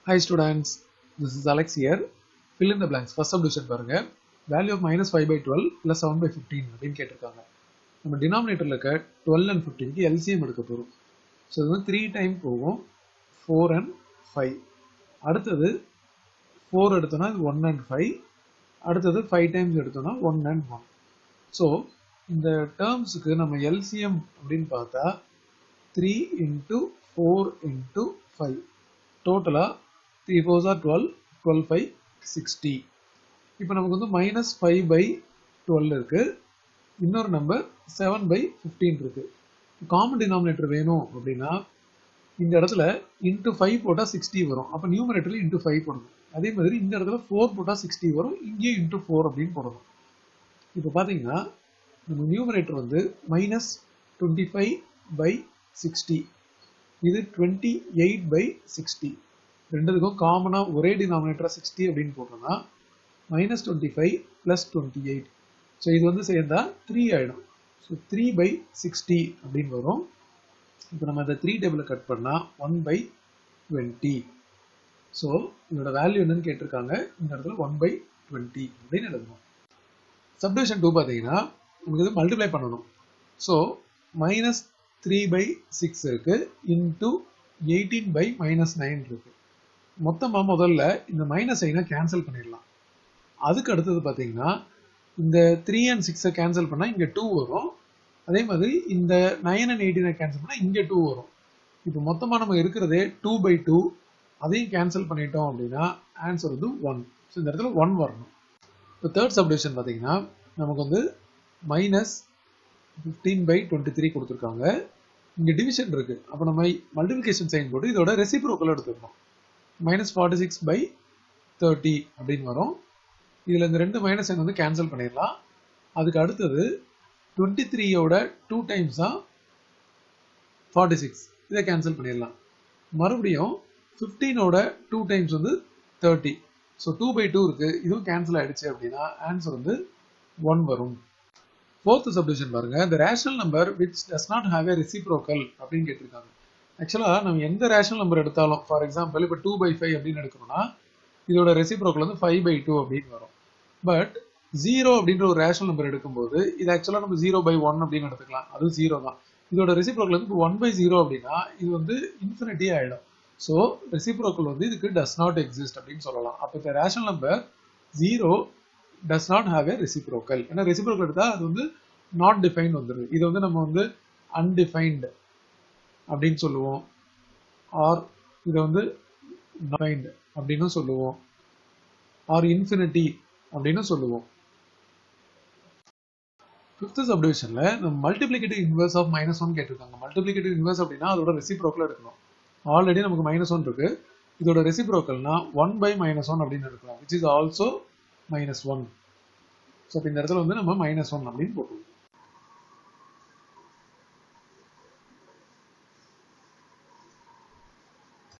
Hi students, this is Alex here. Fill in the blanks. First subdivision பாருங்க. Value of minus 5 by 12 plus 7 by 15 அப்படின்னு கேட்டிருக்காங்க. நம்ம denominatorல இருக்க 12 and 15 க்கு LCM எடுக்க போறோம். ஸோ இது வந்து த்ரீ டைம் போகும் ஃபோர் அண்ட் ஃபைவ் அடுத்தது ஃபோர் எடுத்தோம்னா இது ஒன் அண்ட் ஃபைவ் அடுத்தது ஃபைவ் டைம்ஸ் எடுத்தோம்னா ஒன் அண்ட் ஒன் ஸோ இந்த டேர்ம்ஸுக்கு நம்ம எல்சிஎம் அப்படின்னு பார்த்தா three into four into five டோட்டலாக three fours are twelve twelve five sixty இப்போ நமக்கு வந்து மைனஸ் ஃபைவ் பை டுவெல் இருக்குது இன்னொரு நம்பர் செவன் பை ஃபிஃப்டீன் இருக்குது காமன் டினாமினேட்டர் வேணும் அப்படின்னா இந்த இடத்துல இன்ட்டு ஃபைவ் போட்டால் சிக்ஸ்டி வரும் அப்போ நியூமரேட்டரில் இன்ட்டு ஃபைவ் போடணும் அதே மாதிரி இந்த இடத்துல ஃபோர் போட்டால் சிக்ஸ்டி வரும் இங்கேயும் இன்ட்டு ஃபோர் அப்படின்னு போடணும் இப்போ பார்த்தீங்கன்னா நம்ம நியூமரேட்டர் வந்து minus twenty five by sixty இது டுவெண்ட்டி எயிட் பை சிக்ஸ்டி ரெண்டுத்துக்கும் காமனாக ஒரே டினாமினேட்டராக சிக்ஸ்டி அப்படின்னு போட்டோம்னா minus twenty five plus twenty eight so இது வந்து சேர்ந்தா த்ரீ ஆகிடும் ஸோ த்ரீ பை சிக்ஸ்டி அப்படின்னு வரும் இப்போ நம்ம அந்த த்ரீ டேபிளை கட் பண்ணால் ஒன் பை டுவெண்ட்டி ஸோ இதோட வேல்யூ என்னன்னு கேட்டிருக்காங்க இந்த இடத்துல ஒன் பை டுவெண்ட்டி அப்படின்னு எழுதணும் சப்டிவிஷன் டூ பார்த்தீங்கன்னா நமக்கு இது மல்டிப்ளை பண்ணணும் so minus three by six இருக்கு into eighteen by minus nine இருக்கு மொத்தமாக முதல்ல இந்த மைனஸ் சைனை கேன்சல் பண்ணிடலாம் அதுக்கு அடுத்தது பார்த்தீங்கன்னா இந்த த்ரீ அண்ட் சிக்ஸை கேன்சல் பண்ணால் இங்கே டூ வரும் அதே மாதிரி இந்த நைன் அண்ட் எயிட்டீனை கேன்சல் பண்ணால் இங்கே டூ வரும் இப்போ மொத்தமாக நம்ம இருக்கிறதே டூ பை டூ அதையும் கேன்சல் பண்ணிட்டோம் அப்படின்னா ஆன்சர் வந்து ஒன் ஸோ இந்த இடத்துல ஒன் வரணும் இப்போ தேர்ட் சப்டிவிஷன் பார்த்தீங்கன்னா நமக்கு வந்து minus fifteen by twenty three கொடுத்துருக்காங்க இங்கே டிவிஷன் இருக்கு அப்போ நம்ம மல்டிபிகேஷன் சைன் போட்டு இதோட ரெசிப்ரோக்கல் எடுத்துக்கணும் minus forty six by thirty அப்படின்னு வரும் இதில் இந்த ரெண்டு மைனஸ் சைன் வந்து கேன்சல் பண்ணிடலாம் அதுக்கு அடுத்தது டுவெண்ட்டி த்ரீயோட டூ டைம்ஸ் தான் ஃபார்ட்டி சிக்ஸ் இதை கேன்சல் பண்ணிடலாம் மறுபடியும் ஃபிஃப்டீனோட டூ டைம்ஸ் வந்து thirty so two by two இருக்கு இதுவும் கேன்சல் ஆயிடுச்சு அப்படின்னா ஆன்சர் வந்து ஒன் வரும் ஃபோர்த் சப்டிவிஷன் பாருங்க இந்த rational number which does not have a reciprocal அப்படின்னு கேட்டிருக்காங்க ஆக்சுவலாக நம்ம எந்த ரேஷனல் நம்பர் எடுத்தாலும் ஃபார் எக்ஸாம்பிள் இப்போ டூ பை ஃபைவ் அப்படின்னு எடுக்கணும்னா இதோட ரெசிப்ரோக்கல் வந்து ஃபைவ் பை டூ அப்படின்னு வரும் பட் ஜீரோ அப்படின்ற ஒரு ரேஷனல் நம்பர் எடுக்கும்போது இது ஆக்சுவலாக நம்ம ஜீரோ பை ஒன் அப்படின்னு எடுத்துக்கலாம் அது ஜீரோ தான் இதோட ரெசிப்ரோக்கல் வந்து இப்போ ஒன் பை ஜீரோ அப்படின்னா இது வந்து இன்ஃபினிட்டி ஆகிடும் ஸோ ரெசிப்ரோக்கல் வந்து இதுக்கு டஸ் நாட் எக்ஸிஸ்ட் அப்படின்னு சொல்லலாம் அப்போ இந்த rational number zero does not have a reciprocal ஏன்னா ரெசிப்ரோக்கல் எடுத்தால் அது வந்து நாட் டிஃபைன்ட் வந்துடுது இது வந்து நம்ம வந்து அன்டிஃபைன்டு அப்படின்னு சொல்லுவோம் ஆர் இதை வந்து டிஃபைன்டு அப்படின்னு சொல்லுவோம் ஆர் இன்ஃபினிட்டி அப்படின்னு சொல்லுவோம் ஃபிஃப்த் சப்டிவிஷன்ல நம்ம multiplicative inverse of minus one கேட்டிருக்காங்க மல்டிப்ளிகேட்டிவ் இன்வர்ஸ் அப்படின்னா அதோட ரெசிப்ரோக்கல் எடுக்கணும் ஆல்ரெடி நமக்கு மைனஸ் ஒன் இருக்கு இதோட ரெசிப்ரோக்கல்னா ஒன் பை மைனஸ் ஒன் அப்படின்னு எடுக்கலாம் which is also minus one so இப்போ இந்த இடத்துல வந்து நம்ம மைனஸ் ஒன் அப்படின்னு போட்டுருவோம்